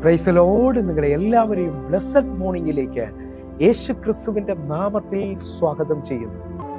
പ്രൈസലോട് നിങ്ങളെ എല്ലാവരെയും ബ്ലസ്സഡ് മോർണിംഗിലേക്ക് യേശു ക്രിസ്തുവിന്റെ നാമത്തിൽ സ്വാഗതം ചെയ്യുന്നു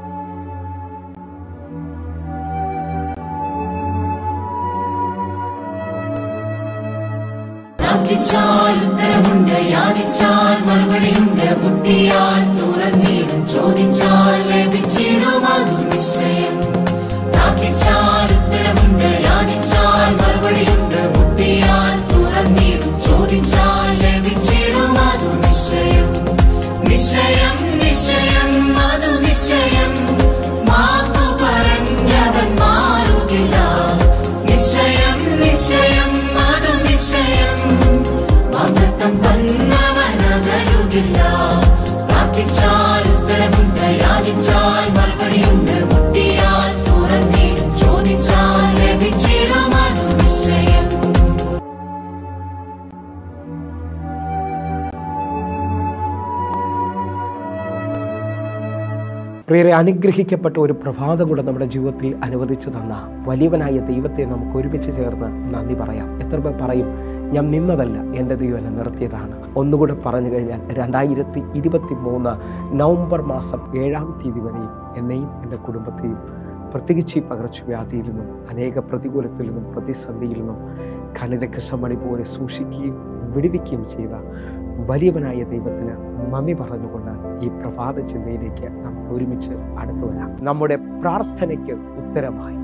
പ്രാർത്ഥിച്ചാൽ ഉത്തരമുണ്ട് യാചിച്ചാൽ മറുപടിയുണ്ട് മുട്ടിയാൽ തുറന്നിടും ചോദിച്ചാൽ ലഭിച്ചിടും അതു നിശ്ചയം പ്രാർത്ഥിച്ചാൽ ഉത്തരമുണ്ട് യാചിച്ചാൽ മറുപടിയുണ്ട് മുട്ടിയാൽ തുറന്നിടും ചോദിച്ചാൽ ലഭിച്ചിടും അതു നിശ്ചയം നിശ്ചയം നിശ്ചയം അതു നിശ്ചയം മാപ്പു പറഞ്ഞവൻ മാറുകില്ല നിശ്ചയം നിശ്ചയം അതു നിശ്ചയം വാഗ്ദത്തം തന്നവനകലുകില്ല പ്രാർത്ഥിച്ചാൽ ഉത്തരമുണ്ട് യാചിച്ചാൽ മറുപടിയുണ്ട് മുട്ടിയാൽ തുറന്നിടും ചോദിച്ചാൽ ലഭിച്ചിടും അതു നിശ്ചയം പ്രിയരെ അനുഗ്രഹിക്കപ്പെട്ട ഒരു പ്രഭാതം കൂടെ നമ്മുടെ ജീവിതത്തിൽ അനുവദിച്ചു തന്ന വലിയവനായ ദൈവത്തെ നമുക്ക് ഒരുമിച്ച് ചേർന്ന് നന്ദി പറയാം എത്ര പേർ പറയും ഞാൻ നിന്നതല്ല എൻ്റെ ദൈവം എന്നെ നിർത്തിയതാണ് ഒന്നുകൂടെ പറഞ്ഞു കഴിഞ്ഞാൽ രണ്ടായിരത്തി ഇരുപത്തി മൂന്ന് നവംബർ മാസം ഏഴാം തീയതി വരെയും എന്നെയും എൻ്റെ കുടുംബത്തെയും പ്രത്യേകിച്ച് ഈ പകർച്ചവ്യാധിയിൽ നിന്നും അനേക പ്രതികൂലത്തിൽ നിന്നും പ്രതിസന്ധിയിൽ നിന്നും കണ്ണിലെ കൃഷ്ണമണി പോലെ സൂക്ഷിക്കുകയും വിടുവിക്കുകയും ചെയ്ത വലിയവനായ ദൈവത്തിന് നന്ദി പറഞ്ഞുകൊണ്ട് ഈ പ്രഭാത ചിന്തയിലേക്ക് നമുക്ക് ഒരുമിച്ച് അടുത്തു വരാം നമ്മുടെ പ്രാർത്ഥനയ്ക്ക് ഉത്തരമായി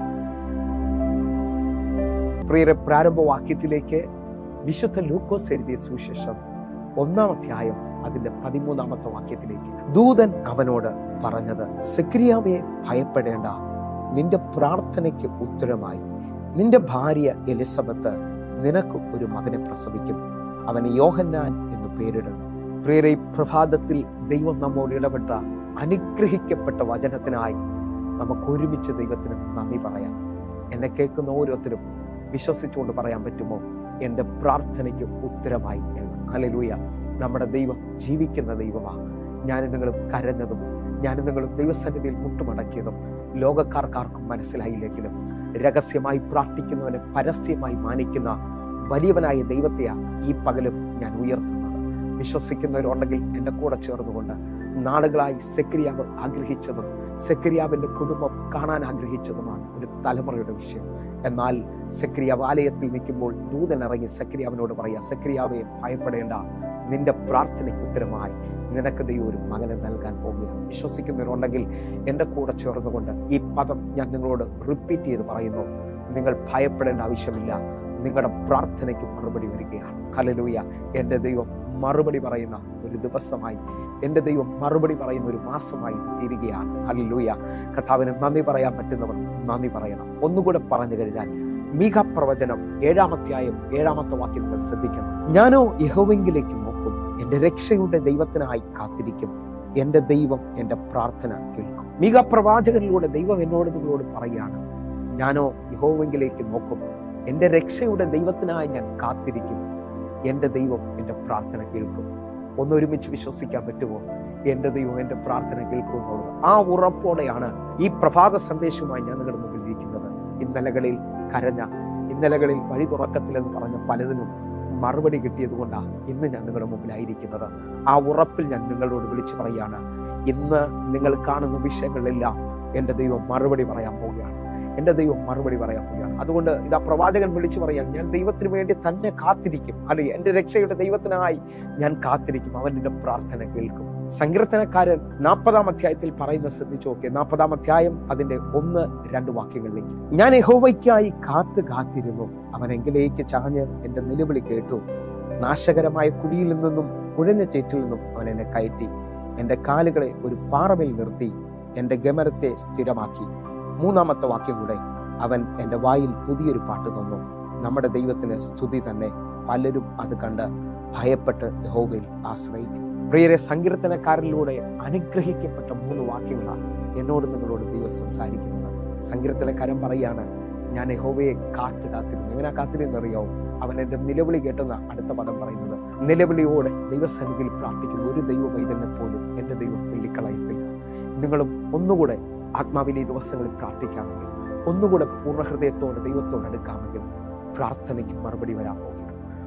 പ്രിയരെ പ്രാരംഭവാക്യത്തിലേക്ക് വിശുദ്ധ ലൂക്കോസ് എഴുതിയ സുവിശേഷം ഒന്നാം അധ്യായം അതിന്റെ പതിമൂന്നാമത്തെ വാക്യത്തിലേക്ക് ദൂതൻ അവനോട് പറഞ്ഞത് സെക്രിയാവെ ഭയപ്പെടേണ്ട നിന്റെ പ്രാർത്ഥനയ്ക്ക് ഉത്തരമായി നിന്റെ ഭാര്യ എലിസബത്ത് നിനക്ക് ഒരു മകനെ പ്രസവിക്കും അവന് യോഹന്നാൻ എന്ന് പേരിടണം പ്രിയരെ ഈ പ്രഭാതത്തിൽ ദൈവം നമ്മോട് ഇടപെട്ട അനുഗ്രഹിക്കപ്പെട്ട വചനത്തിനായി നമുക്ക് ഒരുമിച്ച് ദൈവത്തിന് നന്ദി പറയാം എന്നെ കേൾക്കുന്ന ഓരോരുത്തരും വിശ്വസിച്ചുകൊണ്ട് പറയാൻ പറ്റുമോ എൻ്റെ പ്രാർത്ഥനയ്ക്ക് ഉത്തരമായി എന്ന് അലലൂയ നമ്മുടെ ദൈവം ജീവിക്കുന്ന ദൈവമാണ് ഞാനും നിങ്ങളും കരഞ്ഞതും ഞാനും നിങ്ങളും ദൈവസന്നിധിയിൽ മുട്ടുമടക്കിയതും ലോകക്കാർക്കാർക്കും മനസ്സിലായില്ലെങ്കിലും രഹസ്യമായി പ്രാർത്ഥിക്കുന്നവനെ പരസ്യമായി മാനിക്കുന്ന വലിയവനായ ദൈവത്തെയാണ് ഈ പകലും ഞാൻ ഉയർത്തുന്നത് വിശ്വസിക്കുന്നവരുണ്ടെങ്കിൽ എൻ്റെ കൂടെ ചേർന്നുകൊണ്ട് നാളുകളായി സെക്രിയാവ് ആഗ്രഹിച്ചതും സെക്രിയാവിൻ്റെ കുടുംബം കാണാൻ ആഗ്രഹിച്ചതുമാണ് ഒരു തലമുറയുടെ വിഷയം എന്നാൽ സെക്രിയാവ് ആലയത്തിൽ നിൽക്കുമ്പോൾ ദൂതൻ ഇറങ്ങി സെക്രിയാവിനോട് പറയാ സെക്രിയാവെ ഭയപ്പെടേണ്ട നിന്റെ പ്രാർത്ഥനയ്ക്ക് ഉത്തരമായി നിനക്ക് ദൈവം ഒരു മകനെ നൽകാൻ പോവുകയാണ് വിശ്വസിക്കുന്നവരുണ്ടെങ്കിൽ എൻ്റെ കൂടെ ചേർന്നുകൊണ്ട് ഈ പദം ഞാൻ നിങ്ങളോട് റിപ്പീറ്റ് ചെയ്ത് പറയുന്നു നിങ്ങൾ ഭയപ്പെടേണ്ട ആവശ്യമില്ല നിങ്ങളുടെ പ്രാർത്ഥനയ്ക്ക് മറുപടി വരികയാണ് ഹലലൂയ എൻ്റെ ദൈവം മറുപടി പറയുന്ന ഒരു ദിവസമായി എൻ്റെ ദൈവം മറുപടി പറയുന്ന ഒരു മാസമായി തീരുകയാണ് ഹലലൂയ കഥാവിന് നന്ദി പറയാൻ പറ്റുന്നവർ നന്ദി പറയണം ഒന്നുകൂടെ പറഞ്ഞു കഴിഞ്ഞാൽ മീഘ പ്രവചനം ഏഴാമധ്യായം ഏഴാമത്തെ വാക്യം നിങ്ങൾ ശ്രദ്ധിക്കണം ഞാനോ യഹോവെങ്കിലേക്ക് നോക്കും എൻ്റെ രക്ഷയുടെ ദൈവത്തിനായി കാത്തിരിക്കും എൻ്റെ ദൈവം എൻ്റെ പ്രാർത്ഥന കേൾക്കും മീഘ പ്രവാചകനിലൂടെ ദൈവം എന്നോട് നിങ്ങളോട് പറയുകയാണ് ഞാനോ യഹോവെങ്കിലേക്ക് നോക്കും എൻ്റെ രക്ഷയുടെ ദൈവത്തിനായി ഞാൻ കാത്തിരിക്കും എൻ്റെ ദൈവം എൻ്റെ പ്രാർത്ഥന കേൾക്കും ഒന്നൊരുമിച്ച് വിശ്വസിക്കാൻ പറ്റുമോ എൻ്റെ ദൈവം എൻ്റെ പ്രാർത്ഥന കേൾക്കും എന്നുള്ളത് ആ ഉറപ്പോടെയാണ് ഈ പ്രഭാത സന്ദേശവുമായി ഞാൻ നിങ്ങളുടെ മുമ്പിൽ ഇരിക്കുന്നത് ഇന്നലകളിൽ കരഞ്ഞ ഇന്നലകളിൽ വഴി തുറക്കത്തിലെന്ന് പറഞ്ഞ പലതിനും മറുപടി കിട്ടിയത് കൊണ്ടാണ് ഇന്ന് ഞാൻ നിങ്ങളുടെ മുമ്പിലായിരിക്കുന്നത് ആ ഉറപ്പിൽ ഞാൻ നിങ്ങളോട് വിളിച്ചു പറയാണ് ഇന്ന് നിങ്ങൾ കാണുന്ന വിഷയങ്ങളിലെല്ലാം എൻ്റെ ദൈവം മറുപടി പറയാൻ പോവുകയാണ് എൻ്റെ ദൈവം മറുപടി പറയാൻ പോവുകയാണ് അതുകൊണ്ട് ഇതാ പ്രവാചകൻ വിളിച്ചു പറയാൻ ഞാൻ ദൈവത്തിന് വേണ്ടി തന്നെ കാത്തിരിക്കും അല്ലെ എൻ്റെ രക്ഷയുടെ ദൈവത്തിനായി ഞാൻ കാത്തിരിക്കും അവൻ എൻ്റെ പ്രാർത്ഥന കേൾക്കും സങ്കീർത്തനക്കാരൻ നാൽപ്പതാം അധ്യായത്തിൽ പറയുന്ന ശ്രദ്ധിച്ചു നോക്കിയ നാൽപ്പതാം അധ്യായം അതിന്റെ ഒന്ന് രണ്ട് വാക്യങ്ങളിലേക്ക് ഞാൻ യഹോവയ്ക്കായി കാത്ത് കാത്തിരുന്നു അവൻ എങ്കിലേക്ക് ചാഞ്ഞ് എൻ്റെ നിലവിളി കേട്ടു നാശകരമായ കുടിയിൽ നിന്നും കുഴഞ്ഞ ചേറ്റിൽ നിന്നും അവൻ എന്നെ കയറ്റി എൻ്റെ കാലുകളെ ഒരു പാറമിൽ നിർത്തി എൻ്റെ ഗമനത്തെ സ്ഥിരമാക്കി മൂന്നാമത്തെ വാക്യം കൂടെ അവൻ എൻ്റെ വായിൽ പുതിയൊരു പാട്ട് തന്നു നമ്മുടെ ദൈവത്തിന് സ്തുതി തന്നെ പലരും അത് കണ്ട് ഭയപ്പെട്ട് യഹോവയിൽ ആശ്രയിക്കും പ്രിയരെ സങ്കീർത്തനക്കാരിലൂടെ അനുഗ്രഹിക്കപ്പെട്ട മൂന്ന് വാക്യങ്ങളാണ് എന്നോട് നിങ്ങളോട് ദൈവം സംസാരിക്കുന്നത് സങ്കീർത്തനക്കാരൻ പറയാണ് ഞാൻ യഹോവയെ കാത്തു കാത്തിരുന്നു എങ്ങനെ കാത്തിരുന്നറിയാവും അവൻ എൻ്റെ നിലവിളി കേട്ടെന്ന അടുത്ത പദം പറയുന്നത് നിലവിളിയോടെ ദൈവസന്നിധിയിൽ പ്രാർത്ഥിക്കുന്ന ഒരു ദൈവ വൈതനെ പോലും എൻ്റെ ദൈവം തള്ളിക്കളയത്തില്ല നിങ്ങളും ഒന്നുകൂടെ ആത്മാവിലെ ഈ ദിവസങ്ങളിൽ പ്രാർത്ഥിക്കാമെങ്കിൽ ഒന്നുകൂടെ പൂർണ്ണഹൃദയത്തോടെ ദൈവത്തോട് അടുക്കാമെങ്കിൽ പ്രാർത്ഥനയ്ക്ക് മറുപടി വരാൻ പോവുകയാണ്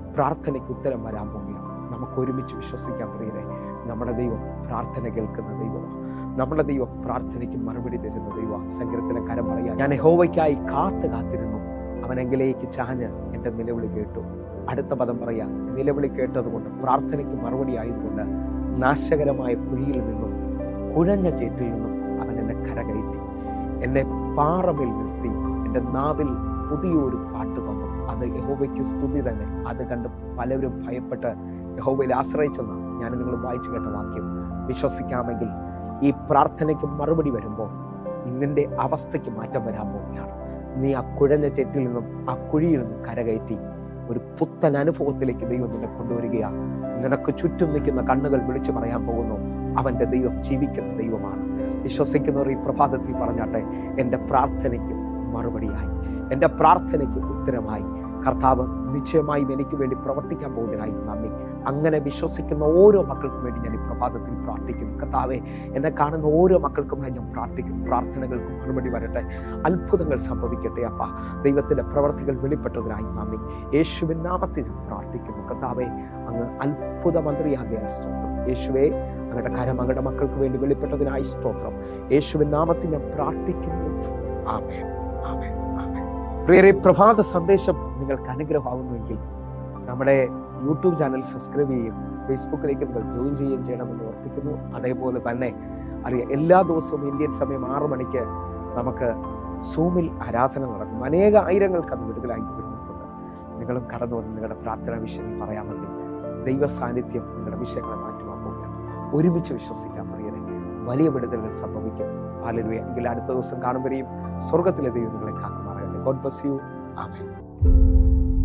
പ്രാർത്ഥനയ്ക്ക് ഉത്തരം വരാൻ പോവുകയാണ് നമുക്ക് ഒരുമിച്ച് വിശ്വസിക്കാൻ പ്രിയരെ നമ്മുടെ ദൈവം പ്രാർത്ഥന കേൾക്കുന്ന ദൈവമാണ് നമ്മുടെ ദൈവം പ്രാർത്ഥനയ്ക്ക് മറുപടി തരുന്ന ദൈവമാണ് സങ്കീർത്തനം കരം പറയാം ഞാൻ യഹോവയ്ക്കായി കാത്ത് കാത്തിരുന്നു അവനെങ്കിലേക്ക് ചാഞ്ഞ് എൻ്റെ നിലവിളി കേട്ടു അടുത്ത പദം പറയാം നിലവിളി കേട്ടതുകൊണ്ട് പ്രാർത്ഥനയ്ക്ക് മറുപടി ആയതുകൊണ്ട് നാശകരമായ കുഴിയിൽ നിന്നും കുഴഞ്ഞ ചേറ്റിൽ നിന്നും അവൻ എന്നെ കരകയറ്റി എന്നെ പാറമേൽ നിർത്തി എൻ്റെ നാവിൽ പുതിയൊരു പാട്ട് തന്നു അത് യഹോവയ്ക്ക് സ്തുതി തന്നെ അത് കണ്ട് പലരും ഭയപ്പെട്ട് യഹോവയിൽ ആശ്രയിച്ചെന്നാണ് ഞാൻ നിങ്ങൾ വായിച്ചു കേട്ട വാക്യം വിശ്വസിക്കാമെങ്കിൽ ഈ പ്രാർത്ഥനയ്ക്ക് മറുപടി വരുമ്പോൾ നിന്റെ അവസ്ഥയ്ക്ക് മാറ്റം വരാൻ പോവുകയാണ് നീ ആ കുഴഞ്ഞ ചെറ്റിൽ നിന്നും ആ കുഴിയിൽ നിന്നും കരകയറ്റി ഒരു പുത്തൻ അനുഭവത്തിലേക്ക് ദൈവം നിന്നെ കൊണ്ടുവരികയാ നിനക്ക് ചുറ്റും നിൽക്കുന്ന കണ്ണുകൾ വിളിച്ചു പറയാൻ പോകുന്നു അവന്റെ ദൈവം ജീവിക്കുന്ന ദൈവമാണ് വിശ്വസിക്കുന്നവർ ഈ പ്രഭാതത്തിൽ പറഞ്ഞാട്ടെ എൻ്റെ പ്രാർത്ഥനയ്ക്ക് മറുപടിയായി എൻ്റെ പ്രാർത്ഥനയ്ക്ക് ഉത്തരമായി കർത്താവ് നിശ്ചയമായും എനിക്ക് വേണ്ടി പ്രവർത്തിക്കാൻ പോകുന്നതിനായി നന്ദി അങ്ങനെ വിശ്വസിക്കുന്ന ഓരോ മക്കൾക്കും വേണ്ടി ഞാൻ ഈ പ്രഭാതത്തിൽ പ്രാർത്ഥിക്കുന്നു കർത്താവെ എന്നെ കാണുന്ന ഓരോ മക്കൾക്കുമായി ഞാൻ പ്രാർത്ഥിക്കുന്നു പ്രാർത്ഥനകൾക്ക് മറുപടി വരട്ടെ അത്ഭുതങ്ങൾ സംഭവിക്കട്ടെ അപ്പ ദൈവത്തിന്റെ പ്രവർത്തികൾ വെളിപ്പെട്ടതിനായി നന്ദി യേശുവിൻ നാമത്തിൽ ഞാൻ പ്രാർത്ഥിക്കുന്നു കർത്താവെ അങ്ങ് അത്ഭുത മന്ത്രിയാകിയ സ്തോത്രം യേശുവെ അങ്ങയുടെ കരം അങ്ങയുടെ മക്കൾക്ക് വേണ്ടി വെളിപ്പെട്ടതിനായി സ്തോത്രം യേശുവിൻ നാമത്തിൽ ഞാൻ പ്രാർത്ഥിക്കുന്നു ആമേ ആമേ ആമേ പ്രിയരെ പ്രഭാത സന്ദേശം നിങ്ങൾക്ക് അനുഗ്രഹമാകുന്നുവെങ്കിൽ നമ്മുടെ യൂട്യൂബ് ചാനൽ സബ്സ്ക്രൈബ് ചെയ്യും ഫേസ്ബുക്കിലേക്ക് നിങ്ങൾ ജോയിൻ ചെയ്യുകയും ചെയ്യണമെന്ന് ഓർപ്പിക്കുന്നു അതേപോലെ തന്നെ അറിയാം എല്ലാ ദിവസവും ഇന്ത്യൻ സമയം ആറു മണിക്ക് നമുക്ക് സൂമിൽ ആരാധന നടക്കും അനേക ആയിരങ്ങൾക്ക് അത് വിടുതലായി തീർന്നിട്ടുണ്ട് നിങ്ങളും കടന്നു വന്ന് നിങ്ങളുടെ പ്രാർത്ഥനാ വിഷയങ്ങൾ പറയാമെങ്കിൽ ദൈവ സാന്നിധ്യം നിങ്ങളുടെ വിഷയങ്ങളെ മാറ്റുവാൻ പോവുകയാണ് ഒരുമിച്ച് വിശ്വസിക്കാൻ പ്രിയരെ വലിയ വിടുതലുകൾ സംഭവിക്കും ആലലുയ എങ്കിൽ അടുത്ത ദിവസം കാണുമ്പോഴേയും സ്വർഗത്തിലെ ദൈവം നിങ്ങളെ കാക്കുമാറട്ടെ ഗോഡ് ബ്ലസ് യു ആമേൻ